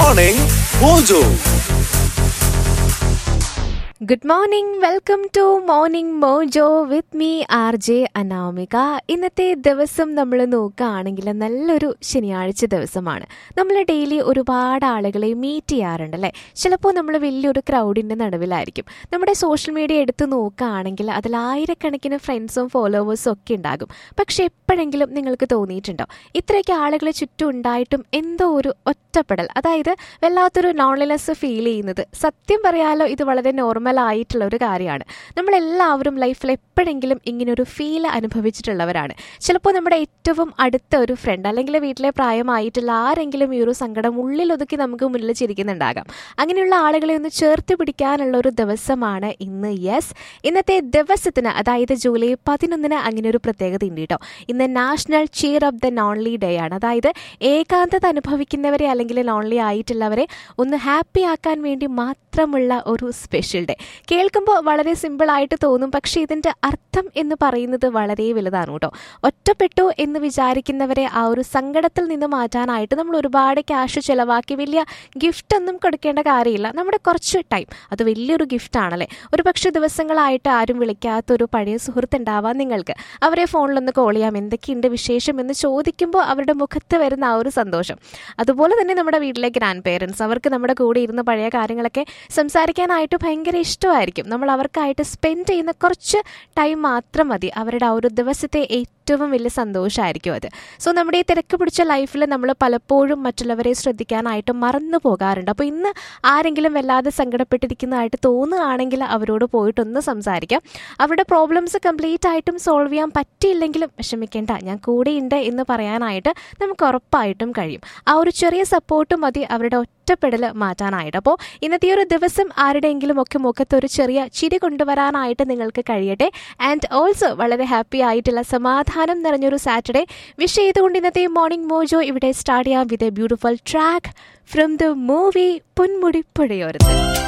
Morning Mojo. Good morning welcome to morning Mojo with me R J Anamika ഇന്നത്തെ ദിവസം നമ്മൾ നോക്കുകയാണെങ്കിൽ നല്ലൊരു ശനിയാഴ്ച ദിവസമാണ് നമ്മൾ ഡെയിലി ഒരുപാട് ആളുകളെ മീറ്റ് ചെയ്യാറുണ്ട് അല്ലേ ചിലപ്പോൾ നമ്മൾ വലിയൊരു ക്രൗഡിൻ്റെ നടുവിലായിരിക്കും നമ്മുടെ സോഷ്യൽ മീഡിയ എടുത്ത് നോക്കുകയാണെങ്കിൽ അതിൽ ആയിരക്കണക്കിന് ഫ്രണ്ട്സും ഫോളോവേഴ്സും ഒക്കെ ഉണ്ടാകും പക്ഷെ എപ്പോഴെങ്കിലും നിങ്ങൾക്ക് തോന്നിയിട്ടുണ്ടോ ഇത്രയൊക്കെ ആളുകളെ ചുറ്റും ഉണ്ടായിട്ടും എന്തോ ഒരു ഒറ്റപ്പെടൽ അതായത് വല്ലാത്തൊരു നോൺലിനെസ് ഫീൽ ചെയ്യുന്നത് സത്യം പറയാലോ ഇത് വളരെ നോർമൽ ആയിട്ടുള്ള ഒരു കാര്യമാണ് നമ്മളെല്ലാവരും ലൈഫിൽ എപ്പോഴെങ്കിലും ഇങ്ങനെ ഒരു ഫീൽ അനുഭവിച്ചിട്ടുള്ളവരാണ് ചിലപ്പോൾ നമ്മുടെ ഏറ്റവും അടുത്ത ഒരു ഫ്രണ്ട് അല്ലെങ്കിൽ വീട്ടിലെ പ്രായമായിട്ടുള്ള ആരെങ്കിലും ഈ ഒരു സങ്കടം ഉള്ളിലൊതുക്കി നമുക്ക് മുന്നിൽ ചിരിക്കുന്നുണ്ടാകാം അങ്ങനെയുള്ള ആളുകളെ ഒന്ന് ചേർത്ത് പിടിക്കാനുള്ള ഒരു ദിവസമാണ് ഇന്ന് യെസ് ഇന്നത്തെ ദിവസത്തിന് അതായത് ജൂലൈ പതിനൊന്നിന് അങ്ങനെ ഒരു പ്രത്യേകത ഉണ്ട് കേട്ടോ ഇന്ന് national cheer of the lonely day ആണ് അതായത് ഏകാന്തത അനുഭവിക്കുന്നവരെ അല്ലെങ്കിൽ ലോൺലി ആയിട്ടുള്ളവരെ ഒന്ന് ഹാപ്പി ആക്കാൻ വേണ്ടി മാത്രമുള്ള ഒരു സ്പെഷ്യൽ ഡേ കേൾക്കുമ്പോൾ വളരെ സിമ്പിൾ ആയിട്ട് തോന്നും പക്ഷേ ഇതിൻ്റെ അർത്ഥം എന്ന് പറയുന്നത് വളരെ വലുതാണ് കേട്ടോ ഒറ്റപ്പെട്ടു എന്ന് വിചാരിക്കുന്നവരെ ആ ഒരു സങ്കടത്തിൽ നിന്ന് മാറ്റാനായിട്ട് നമ്മൾ ഒരുപാട് ക്യാഷ് ചിലവാക്കി വലിയ ഗിഫ്റ്റ് ഒന്നും കൊടുക്കേണ്ട കാര്യമില്ല നമ്മുടെ കുറച്ച് ടൈം അത് വലിയൊരു ഗിഫ്റ്റ് ആണല്ലേ ഒരു പക്ഷേ ദിവസങ്ങളായിട്ട് ആരും വിളിക്കാത്ത ഒരു പഴയ സുഹൃത്ത് ഉണ്ടാവാം നിങ്ങൾക്ക് അവരെ ഫോണിലൊന്ന് കോൾ ചെയ്യാം എന്തൊക്കെയുണ്ട് വിശേഷം എന്ന് ചോദിക്കുമ്പോൾ അവരുടെ മുഖത്ത് വരുന്ന ആ ഒരു സന്തോഷം അതുപോലെ തന്നെ നമ്മുടെ വീട്ടിലെ ഗ്രാൻഡ് പേരൻസ് അവർക്ക് നമ്മുടെ കൂടെ ഇരുന്ന് പഴയ കാര്യങ്ങളൊക്കെ സംസാരിക്കാനായിട്ട് ഭയങ്കര ഇഷ്ടമായിരിക്കും നമ്മൾ അവർക്കായിട്ട് സ്പെൻഡ് ചെയ്യുന്ന കുറച്ച് ടൈം മാത്രം മതി അവരുടെ ആ ഒരു ദിവസത്തെ ഏറ്റവും വലിയ സന്തോഷമായിരിക്കും അത് സോ നമ്മുടെ ഈ തിരക്ക് പിടിച്ച ലൈഫിൽ നമ്മൾ പലപ്പോഴും മറ്റുള്ളവരെ ശ്രദ്ധിക്കാനായിട്ട് മറന്നു പോകാറുണ്ട് അപ്പോൾ ഇന്ന് ആരെങ്കിലും വല്ലാതെ സങ്കടപ്പെട്ടിരിക്കുന്നതായിട്ട് തോന്നുകയാണെങ്കിൽ അവരോട് പോയിട്ടൊന്ന് സംസാരിക്കാം അവരുടെ പ്രോബ്ലംസ് കംപ്ലീറ്റ് ആയിട്ടും സോൾവ് ചെയ്യാൻ പറ്റിയില്ലെങ്കിലും വിഷമിക്കേണ്ട ഞാൻ കൂടെയുണ്ട് എന്ന് പറയാനായിട്ട് നമുക്ക് ഉറപ്പായിട്ടും കഴിയും ആ ഒരു ചെറിയ സപ്പോർട്ട് മതി അവരുടെ ഒറ്റപ്പെടൽ മാറ്റാനായിട്ട് അപ്പോൾ ഇന്നത്തെ ഈ ഒരു ദിവസം ആരുടെയെങ്കിലും ഒക്കെ മുഖത്ത് ഒരു ചെറിയ ചിരി കൊണ്ടുവരാനായിട്ട് നിങ്ങൾക്ക് കഴിയട്ടെ ആൻഡ് ഓൾസോ വളരെ ഹാപ്പി ആയിട്ടുള്ള സമാധാനം നിറഞ്ഞൊരു സാറ്റർഡേ വിഷ് ചെയ്തുകൊണ്ട് ഇന്നത്തെ മോർണിംഗ് മോജോ ഇവിടെ സ്റ്റാർട്ട് ചെയ്യാം with a beautiful track from the movie Ponmudi പുഴയോരത്ത്